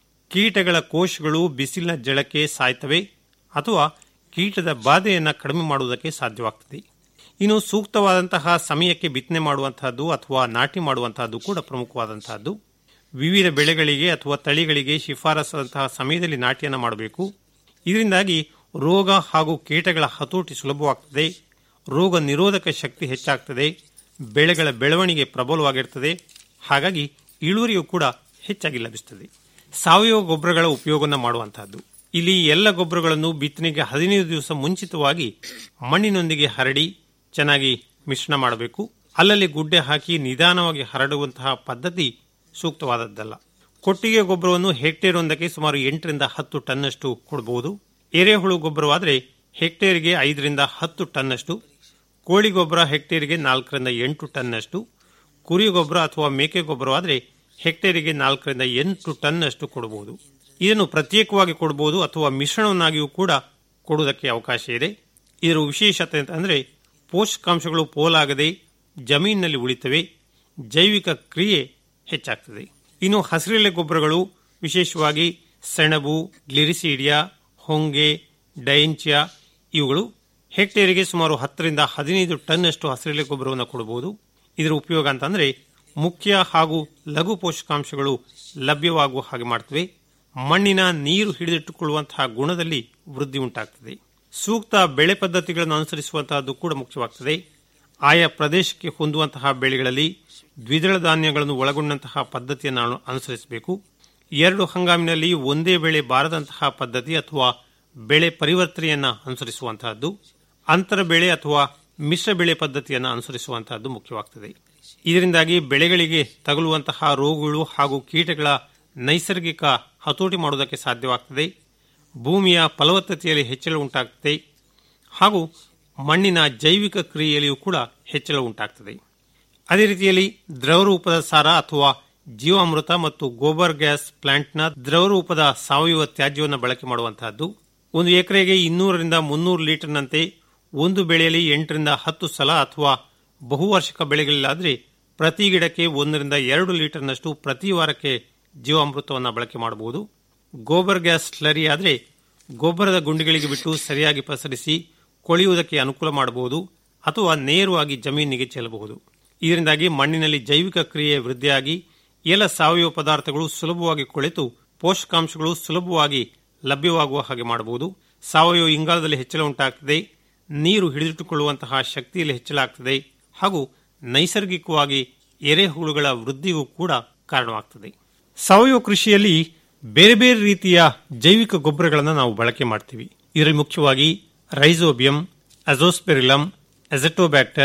ಕೀಟಗಳ ಕೋಶಗಳು ಬಿಸಿಲಿನ ಜಳಕ್ಕೆ ಸಾಯ್ತವೆ ಅಥವಾ ಕೀಟದ ಬಾಧೆಯನ್ನು ಕಡಿಮೆ ಮಾಡುವುದಕ್ಕೆ ಸಾಧ್ಯವಾಗ್ತದೆ ಇನ್ನು ಸೂಕ್ತವಾದಂತಹ ಸಮಯಕ್ಕೆ ಬಿತ್ತನೆ ಮಾಡುವಂತಹದ್ದು ಅಥವಾ ನಾಟಿ ಮಾಡುವಂತಹದ್ದು ಕೂಡ ಪ್ರಮುಖವಾದಂತಹದ್ದು ವಿವಿಧ ಬೆಳೆಗಳಿಗೆ ಅಥವಾ ತಳಿಗಳಿಗೆ ಶಿಫಾರಸಾದಂತಹ ಸಮಯದಲ್ಲಿ ನಾಟಿಯನ್ನು ಮಾಡಬೇಕು ಇದರಿಂದಾಗಿ ರೋಗ ಹಾಗೂ ಕೀಟಗಳ ಹತೋಟಿ ಸುಲಭವಾಗ್ತದೆ ರೋಗ ನಿರೋಧಕ ಶಕ್ತಿ ಹೆಚ್ಚಾಗ್ತದೆ ಬೆಳೆಗಳ ಬೆಳವಣಿಗೆ ಪ್ರಬಲವಾಗಿರ್ತದೆ ಹಾಗಾಗಿ ಇಳುವರಿಯು ಕೂಡ ಹೆಚ್ಚಾಗಿ ಲಭಿಸುತ್ತದೆ ಸಾವಯವ ಗೊಬ್ಬರಗಳ ಉಪಯೋಗವನ್ನು ಮಾಡುವಂತಹದ್ದು ಇಲ್ಲಿ ಎಲ್ಲ ಗೊಬ್ಬರಗಳನ್ನು ಬಿತ್ತನೆಗೆ ಹದಿನೈದು ದಿವಸ ಮುಂಚಿತವಾಗಿ ಮಣ್ಣಿನೊಂದಿಗೆ ಹರಡಿ ಚೆನ್ನಾಗಿ ಮಿಶ್ರಣ ಮಾಡಬೇಕು ಅಲ್ಲಲ್ಲಿ ಗುಡ್ಡೆ ಹಾಕಿ ನಿಧಾನವಾಗಿ ಹರಡುವಂತಹ ಪದ್ಧತಿ ಸೂಕ್ತವಾದದ್ದಲ್ಲ ಕೊಟ್ಟಿಗೆ ಗೊಬ್ಬರವನ್ನು ಹೆಕ್ಟೇರ್ ಒಂದಕ್ಕೆ ಸುಮಾರು ಎಂಟರಿಂದ ಹತ್ತು ಟನ್ನಷ್ಟು ಕೊಡಬಹುದು ಎರೆಹುಳು ಗೊಬ್ಬರವಾದರೆ ಹೆಕ್ಟೇರ್ಗೆ ಐದರಿಂದ ಹತ್ತು ಟನ್ನಷ್ಟು ಕೋಳಿ ಗೊಬ್ಬರ ಹೆಕ್ಟೇರ್ಗೆ ನಾಲ್ಕರಿಂದ ಎಂಟು ಟನ್ನಷ್ಟು ಕುರಿ ಗೊಬ್ಬರ ಅಥವಾ ಮೇಕೆ ಗೊಬ್ಬರವಾದರೆ ಹೆಕ್ಟೇರಿಗೆ ನಾಲ್ಕರಿಂದ ಎಂಟು ಟನ್ನಷ್ಟು ಕೊಡಬಹುದು ಇದನ್ನು ಪ್ರತ್ಯೇಕವಾಗಿ ಕೊಡಬಹುದು ಅಥವಾ ಮಿಶ್ರಣವನ್ನಾಗಿಯೂ ಕೂಡ ಕೊಡುವುದಕ್ಕೆ ಅವಕಾಶ ಇದೆ ಇದರ ವಿಶೇಷತೆ ಅಂತಂದರೆ ಪೋಷಕಾಂಶಗಳು ಪೋಲಾಗದೆ ಜಮೀನಿನಲ್ಲಿ ಉಳಿತವೆ ಜೈವಿಕ ಕ್ರಿಯೆ ಹೆಚ್ಚಾಗ್ತದೆ ಇನ್ನು ಹಸಿರೆಲೆ ಗೊಬ್ಬರಗಳು ವಿಶೇಷವಾಗಿ ಸೆಣಬು ಗ್ಲಿರಿಸೀಡಿಯಾ ಹೊಂಗೆ ಡೈಂಚಿಯಾ ಇವುಗಳು ಹೆಕ್ಟೇರಿಗೆ ಸುಮಾರು ಹತ್ತರಿಂದ ಹದಿನೈದು ಟನ್ನಷ್ಟು ಹಸಿರೆಲೆ ಗೊಬ್ಬರವನ್ನು ಕೊಡಬಹುದು ಇದರ ಉಪಯೋಗ ಅಂತಂದ್ರೆ ಮುಖ್ಯ ಹಾಗೂ ಲಘು ಪೋಷಕಾಂಶಗಳು ಲಭ್ಯವಾಗುವ ಹಾಗೆ ಮಾಡ್ತವೆ ಮಣ್ಣಿನ ನೀರು ಹಿಡಿದಿಟ್ಟುಕೊಳ್ಳುವಂತಹ ಗುಣದಲ್ಲಿ ವೃದ್ಧಿ ಉಂಟಾಗ್ತದೆ ಸೂಕ್ತ ಬೆಳೆ ಪದ್ಧತಿಗಳನ್ನು ಅನುಸರಿಸುವಂತಹದ್ದು ಕೂಡ ಮುಖ್ಯವಾಗ್ತದೆ ಆಯಾ ಪ್ರದೇಶಕ್ಕೆ ಹೊಂದುವಂತಹ ಬೆಳೆಗಳಲ್ಲಿ ದ್ವಿದಳ ಧಾನ್ಯಗಳನ್ನು ಒಳಗೊಂಡಂತಹ ಪದ್ಧತಿಯನ್ನು ಅನುಸರಿಸಬೇಕು ಎರಡು ಹಂಗಾಮಿನಲ್ಲಿ ಒಂದೇ ಬೆಳೆ ಬಾರದಂತಹ ಪದ್ಧತಿ ಅಥವಾ ಬೆಳೆ ಪರಿವರ್ತನೆಯನ್ನು ಅನುಸರಿಸುವಂತಹದ್ದು ಅಂತರ ಬೆಳೆ ಅಥವಾ ಮಿಶ್ರ ಬೆಳೆ ಪದ್ಧತಿಯನ್ನು ಅನುಸರಿಸುವಂತಹದ್ದು ಮುಖ್ಯವಾಗ್ತದೆ ಇದರಿಂದಾಗಿ ಬೆಳೆಗಳಿಗೆ ತಗುಲುವಂತಹ ರೋಗಗಳು ಹಾಗೂ ಕೀಟಗಳ ನೈಸರ್ಗಿಕ ಹತೋಟಿ ಮಾಡುವುದಕ್ಕೆ ಸಾಧ್ಯವಾಗ್ತದೆ ಭೂಮಿಯ ಫಲವತ್ತತೆಯಲ್ಲಿ ಹೆಚ್ಚಳ ಉಂಟಾಗ್ತದೆ ಹಾಗೂ ಮಣ್ಣಿನ ಜೈವಿಕ ಕ್ರಿಯೆಯಲ್ಲಿಯೂ ಕೂಡ ಹೆಚ್ಚಳ ಉಂಟಾಗ್ತದೆ ಅದೇ ರೀತಿಯಲ್ಲಿ ದ್ರವರೂಪದ ಸಾರ ಅಥವಾ ಜೀವಾಮೃತ ಮತ್ತು ಗೋಬರ್ ಗ್ಯಾಸ್ ಪ್ಲಾಂಟ್ನ ದ್ರವರೂಪದ ಸಾವಯವ ತ್ಯಾಜ್ಯವನ್ನು ಬಳಕೆ ಮಾಡುವಂತಹದ್ದು ಒಂದು ಎಕರೆಗೆ ಇನ್ನೂರರಿಂದ ಮುನ್ನೂರು ಲೀಟರ್ನಂತೆ ಒಂದು ಬೆಳೆಯಲ್ಲಿ ಎಂಟರಿಂದ ಹತ್ತು ಸಲ ಅಥವಾ ಬಹುವಾರ್ಷಿಕ ಬೆಳೆಗಳಲ್ಲಾದರೆ ಪ್ರತಿ ಗಿಡಕ್ಕೆ ಒಂದರಿಂದ ಎರಡು ಲೀಟರ್ನಷ್ಟು ಪ್ರತಿ ವಾರಕ್ಕೆ ಜೀವಾಮೃತವನ್ನು ಬಳಕೆ ಮಾಡಬಹುದು ಗೋಬರ್ ಗ್ಯಾಸ್ ಸ್ಲರಿ ಆದರೆ ಗೊಬ್ಬರದ ಗುಂಡಿಗಳಿಗೆ ಬಿಟ್ಟು ಸರಿಯಾಗಿ ಪಸರಿಸಿ ಕೊಳೆಯುವುದಕ್ಕೆ ಅನುಕೂಲ ಮಾಡಬಹುದು ಅಥವಾ ನೇರವಾಗಿ ಜಮೀನಿಗೆ ಚೆಲ್ಲಬಹುದು ಇದರಿಂದಾಗಿ ಮಣ್ಣಿನಲ್ಲಿ ಜೈವಿಕ ಕ್ರಿಯೆ ವೃದ್ಧಿಯಾಗಿ ಎಲ್ಲ ಸಾವಯವ ಪದಾರ್ಥಗಳು ಸುಲಭವಾಗಿ ಕೊಳೆತು ಪೋಷಕಾಂಶಗಳು ಸುಲಭವಾಗಿ ಲಭ್ಯವಾಗುವ ಹಾಗೆ ಮಾಡಬಹುದು ಸಾವಯವ ಇಂಗಾಲದಲ್ಲಿ ಹೆಚ್ಚಳ ಉಂಟಾಗ್ತದೆ ನೀರು ಹಿಡಿದಿಟ್ಟುಕೊಳ್ಳುವಂತಹ ಶಕ್ತಿಯಲ್ಲಿ ಹೆಚ್ಚಳ ಆಗ್ತದೆ ಹಾಗೂ ನೈಸರ್ಗಿಕವಾಗಿ ಎರೆಹುಳುಗಳ ವೃದ್ಧಿಗೂ ಕೂಡ ಕಾರಣವಾಗ್ತದೆ ಸಾವಯವ ಕೃಷಿಯಲ್ಲಿ ಬೇರೆ ಬೇರೆ ರೀತಿಯ ಜೈವಿಕ ಗೊಬ್ಬರಗಳನ್ನು ನಾವು ಬಳಕೆ ಮಾಡ್ತೀವಿ ಇದರಲ್ಲಿ ಮುಖ್ಯವಾಗಿ ರೈಸೋಬಿಯಂ ಅಜೋಸ್ಪೆರಿಲಮ್ ಅಜೆಟೋಬ್ಯಾಕ್ಟರ್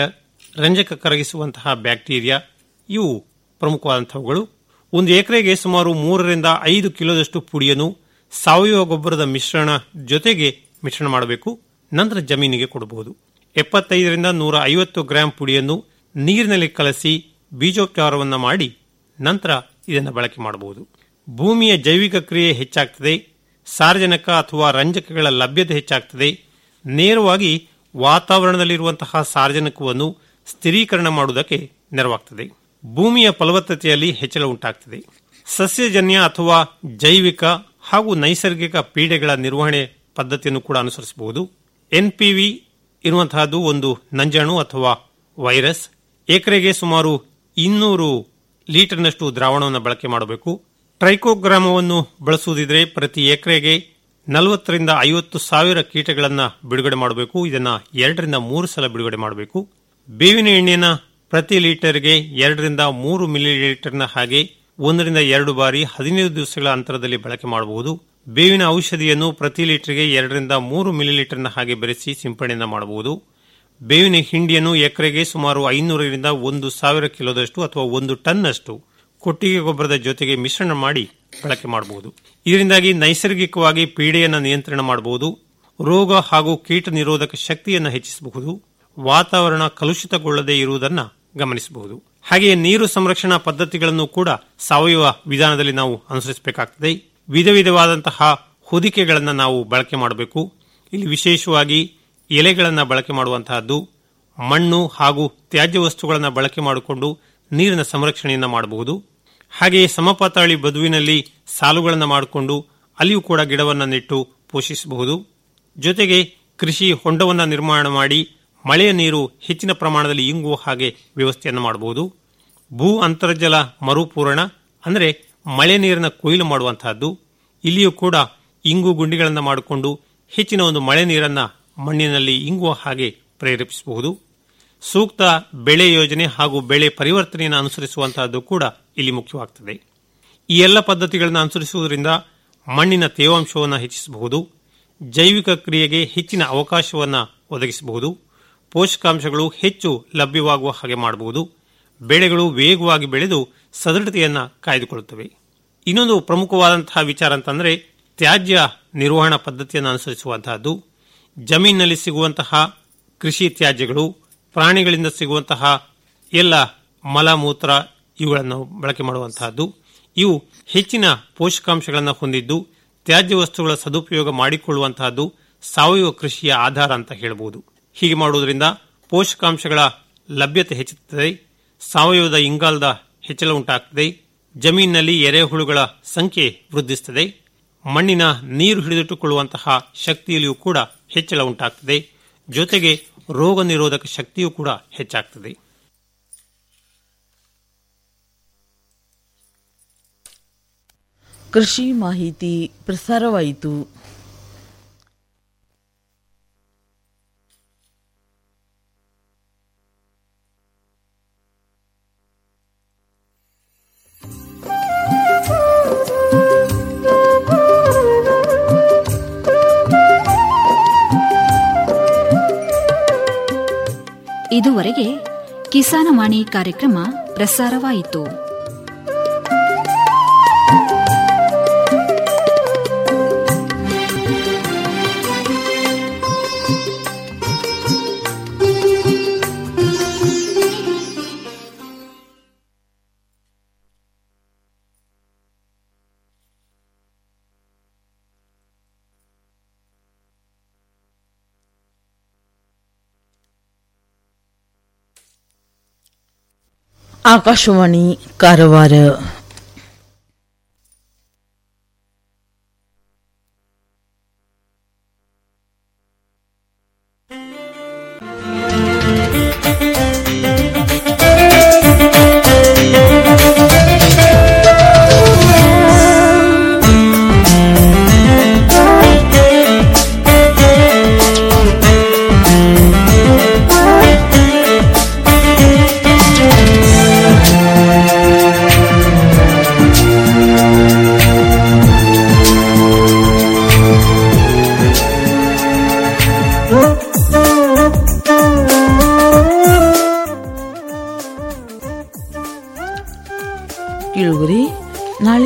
ರಂಜಕ ಕರಗಿಸುವಂತಹ ಬ್ಯಾಕ್ಟೀರಿಯಾ ಇವು ಪ್ರಮುಖವಾದಂಥವುಗಳು ಒಂದು ಎಕರೆಗೆ ಸುಮಾರು ಮೂರರಿಂದ ಐದು ಕಿಲೋದಷ್ಟು ಪುಡಿಯನ್ನು ಸಾವಯವ ಗೊಬ್ಬರದ ಮಿಶ್ರಣ ಜೊತೆಗೆ ಮಿಶ್ರಣ ಮಾಡಬೇಕು ನಂತರ ಜಮೀನಿಗೆ ಕೊಡಬಹುದು ಎಪ್ಪತ್ತೈದರಿಂದ ನೂರ ಐವತ್ತು ಗ್ರಾಂ ಪುಡಿಯನ್ನು ನೀರಿನಲ್ಲಿ ಕಲಸಿ ಬೀಜೋಪಚಾರವನ್ನು ಮಾಡಿ ನಂತರ ಇದನ್ನು ಬಳಕೆ ಮಾಡಬಹುದು ಭೂಮಿಯ ಜೈವಿಕ ಕ್ರಿಯೆ ಹೆಚ್ಚಾಗ್ತದೆ ಸಾರ್ವಜನಿಕ ಅಥವಾ ರಂಜಕಗಳ ಲಭ್ಯತೆ ಹೆಚ್ಚಾಗ್ತದೆ ನೇರವಾಗಿ ವಾತಾವರಣದಲ್ಲಿರುವಂತಹ ಸಾರ್ವಜನಿಕವನ್ನು ಸ್ಥಿರೀಕರಣ ಮಾಡುವುದಕ್ಕೆ ನೆರವಾಗ್ತದೆ ಭೂಮಿಯ ಫಲವತ್ತತೆಯಲ್ಲಿ ಹೆಚ್ಚಳ ಉಂಟಾಗ್ತದೆ ಸಸ್ಯಜನ್ಯ ಅಥವಾ ಜೈವಿಕ ಹಾಗೂ ನೈಸರ್ಗಿಕ ಪೀಡೆಗಳ ನಿರ್ವಹಣೆ ಪದ್ಧತಿಯನ್ನು ಕೂಡ ಅನುಸರಿಸಬಹುದು ಎನ್ಪಿವಿ ಇರುವಂತಹದ್ದು ಒಂದು ನಂಜಾಣು ಅಥವಾ ವೈರಸ್ ಎಕರೆಗೆ ಸುಮಾರು ಇನ್ನೂರು ಲೀಟರ್ನಷ್ಟು ದ್ರಾವಣವನ್ನು ಬಳಕೆ ಮಾಡಬೇಕು ಟ್ರೈಕೋಗ್ರಾಮವನ್ನು ಬಳಸುವುದಿದ್ರೆ ಪ್ರತಿ ಎಕರೆಗೆ ನಲವತ್ತರಿಂದ ಐವತ್ತು ಸಾವಿರ ಕೀಟಗಳನ್ನು ಬಿಡುಗಡೆ ಮಾಡಬೇಕು ಇದನ್ನ ಎರಡರಿಂದ ಮೂರು ಸಲ ಬಿಡುಗಡೆ ಮಾಡಬೇಕು ಬೇವಿನ ಎಣ್ಣೆಯನ್ನ ಪ್ರತಿ ಲೀಟರ್ಗೆ ಎರಡರಿಂದ ಮೂರು ಮಿಲಿ ಲೀಟರ್ನ ಹಾಗೆ ಒಂದರಿಂದ ಎರಡು ಬಾರಿ ಹದಿನೈದು ದಿವಸಗಳ ಅಂತರದಲ್ಲಿ ಬಳಕೆ ಮಾಡಬಹುದು ಬೇವಿನ ಔಷಧಿಯನ್ನು ಪ್ರತಿ ಲೀಟರ್ಗೆ ಎರಡರಿಂದ ಮೂರು ಮಿಲಿ ಲೀಟರ್ನ ಹಾಗೆ ಬೆರೆಸಿ ಸಿಂಪಡಣೆಯನ್ನು ಮಾಡಬಹುದು ಬೇವಿನ ಹಿಂಡಿಯನ್ನು ಎಕರೆಗೆ ಸುಮಾರು ಐನೂರರಿಂದ ಒಂದು ಸಾವಿರ ಕಿಲೋದಷ್ಟು ಅಥವಾ ಒಂದು ಟನ್ನಷ್ಟು ಕೊಟ್ಟಿಗೆ ಗೊಬ್ಬರದ ಜೊತೆಗೆ ಮಿಶ್ರಣ ಮಾಡಿ ಬಳಕೆ ಮಾಡಬಹುದು ಇದರಿಂದಾಗಿ ನೈಸರ್ಗಿಕವಾಗಿ ಪೀಡೆಯನ್ನು ನಿಯಂತ್ರಣ ಮಾಡಬಹುದು ರೋಗ ಹಾಗೂ ಕೀಟ ನಿರೋಧಕ ಶಕ್ತಿಯನ್ನು ಹೆಚ್ಚಿಸಬಹುದು ವಾತಾವರಣ ಕಲುಷಿತಗೊಳ್ಳದೇ ಇರುವುದನ್ನು ಗಮನಿಸಬಹುದು ಹಾಗೆಯೇ ನೀರು ಸಂರಕ್ಷಣಾ ಪದ್ಧತಿಗಳನ್ನು ಕೂಡ ಸಾವಯವ ವಿಧಾನದಲ್ಲಿ ನಾವು ಅನುಸರಿಸಬೇಕಾಗ್ತದೆ ವಿಧ ವಿಧವಾದಂತಹ ಹೊದಿಕೆಗಳನ್ನು ನಾವು ಬಳಕೆ ಮಾಡಬೇಕು ಇಲ್ಲಿ ವಿಶೇಷವಾಗಿ ಎಲೆಗಳನ್ನು ಬಳಕೆ ಮಾಡುವಂತಹದ್ದು ಮಣ್ಣು ಹಾಗೂ ತ್ಯಾಜ್ಯ ವಸ್ತುಗಳನ್ನು ಬಳಕೆ ಮಾಡಿಕೊಂಡು ನೀರಿನ ಸಂರಕ್ಷಣೆಯನ್ನು ಮಾಡಬಹುದು ಹಾಗೆಯೇ ಸಮಪಾತಾಳಿ ಬದುವಿನಲ್ಲಿ ಸಾಲುಗಳನ್ನು ಮಾಡಿಕೊಂಡು ಅಲ್ಲಿಯೂ ಕೂಡ ಗಿಡವನ್ನು ನೆಟ್ಟು ಪೋಷಿಸಬಹುದು ಜೊತೆಗೆ ಕೃಷಿ ಹೊಂಡವನ್ನು ನಿರ್ಮಾಣ ಮಾಡಿ ಮಳೆಯ ನೀರು ಹೆಚ್ಚಿನ ಪ್ರಮಾಣದಲ್ಲಿ ಇಂಗುವ ಹಾಗೆ ವ್ಯವಸ್ಥೆಯನ್ನು ಮಾಡಬಹುದು ಭೂ ಅಂತರ್ಜಲ ಮರುಪೂರಣ ಅಂದರೆ ಮಳೆ ನೀರನ್ನು ಕೊಯ್ಲು ಮಾಡುವಂತಹದ್ದು ಇಲ್ಲಿಯೂ ಕೂಡ ಇಂಗು ಗುಂಡಿಗಳನ್ನು ಮಾಡಿಕೊಂಡು ಹೆಚ್ಚಿನ ಒಂದು ಮಳೆ ನೀರನ್ನು ಮಣ್ಣಿನಲ್ಲಿ ಇಂಗುವ ಹಾಗೆ ಪ್ರೇರೇಪಿಸಬಹುದು ಸೂಕ್ತ ಬೆಳೆ ಯೋಜನೆ ಹಾಗೂ ಬೆಳೆ ಪರಿವರ್ತನೆಯನ್ನು ಅನುಸರಿಸುವಂತಹದ್ದು ಕೂಡ ಇಲ್ಲಿ ಮುಖ್ಯವಾಗುತ್ತದೆ ಈ ಎಲ್ಲ ಪದ್ಧತಿಗಳನ್ನು ಅನುಸರಿಸುವುದರಿಂದ ಮಣ್ಣಿನ ತೇವಾಂಶವನ್ನು ಹೆಚ್ಚಿಸಬಹುದು ಜೈವಿಕ ಕ್ರಿಯೆಗೆ ಹೆಚ್ಚಿನ ಅವಕಾಶವನ್ನು ಒದಗಿಸಬಹುದು ಪೋಷಕಾಂಶಗಳು ಹೆಚ್ಚು ಲಭ್ಯವಾಗುವ ಹಾಗೆ ಮಾಡಬಹುದು ಬೆಳೆಗಳು ವೇಗವಾಗಿ ಬೆಳೆದು ಸದೃಢತೆಯನ್ನು ಕಾಯ್ದುಕೊಳ್ಳುತ್ತವೆ ಇನ್ನೊಂದು ಪ್ರಮುಖವಾದಂತಹ ವಿಚಾರ ಅಂತಂದ್ರೆ ತ್ಯಾಜ್ಯ ನಿರ್ವಹಣಾ ಪದ್ಧತಿಯನ್ನು ಅನುಸರಿಸುವಂತಹದ್ದು ಜಮೀನಿನಲ್ಲಿ ಸಿಗುವಂತಹ ಕೃಷಿ ತ್ಯಾಜ್ಯಗಳು ಪ್ರಾಣಿಗಳಿಂದ ಸಿಗುವಂತಹ ಎಲ್ಲ ಮಲ ಮೂತ್ರ ಇವುಗಳನ್ನು ಬಳಕೆ ಮಾಡುವಂತಹದ್ದು ಇವು ಹೆಚ್ಚಿನ ಪೋಷಕಾಂಶಗಳನ್ನು ಹೊಂದಿದ್ದು ತ್ಯಾಜ್ಯ ವಸ್ತುಗಳ ಸದುಪಯೋಗ ಮಾಡಿಕೊಳ್ಳುವಂತಹದ್ದು ಸಾವಯವ ಕೃಷಿಯ ಆಧಾರ ಅಂತ ಹೇಳಬಹುದು ಹೀಗೆ ಮಾಡುವುದರಿಂದ ಪೋಷಕಾಂಶಗಳ ಲಭ್ಯತೆ ಹೆಚ್ಚುತ್ತದೆ ಸಾವಯವದ ಇಂಗಾಲದ ಹೆಚ್ಚಳ ಉಂಟಾಗ್ತದೆ ಜಮೀನಿನಲ್ಲಿ ಎರೆಹುಳುಗಳ ಸಂಖ್ಯೆ ವೃದ್ಧಿಸುತ್ತದೆ ಮಣ್ಣಿನ ನೀರು ಹಿಡಿದಿಟ್ಟುಕೊಳ್ಳುವಂತಹ ಶಕ್ತಿಯಲ್ಲಿಯೂ ಕೂಡ ಹೆಚ್ಚಳ ಉಂಟಾಗ್ತದೆ ಜೊತೆಗೆ ರೋಗ ನಿರೋಧಕ ಶಕ್ತಿಯೂ ಕೂಡ ಹೆಚ್ಚಾಗ್ತದೆ ಕೃಷಿ ಮಾಹಿತಿ ಪ್ರಸಾರವಾಯಿತು ಇದುವರೆಗೆ ಕಿಸಾನವಾಣಿ ಕಾರ್ಯಕ್ರಮ ಪ್ರಸಾರವಾಯಿತು ಆಕಾಶವಾಣಿ ಕಾರವಾರ ಕೇಳುವರಿ ನಾಳೆ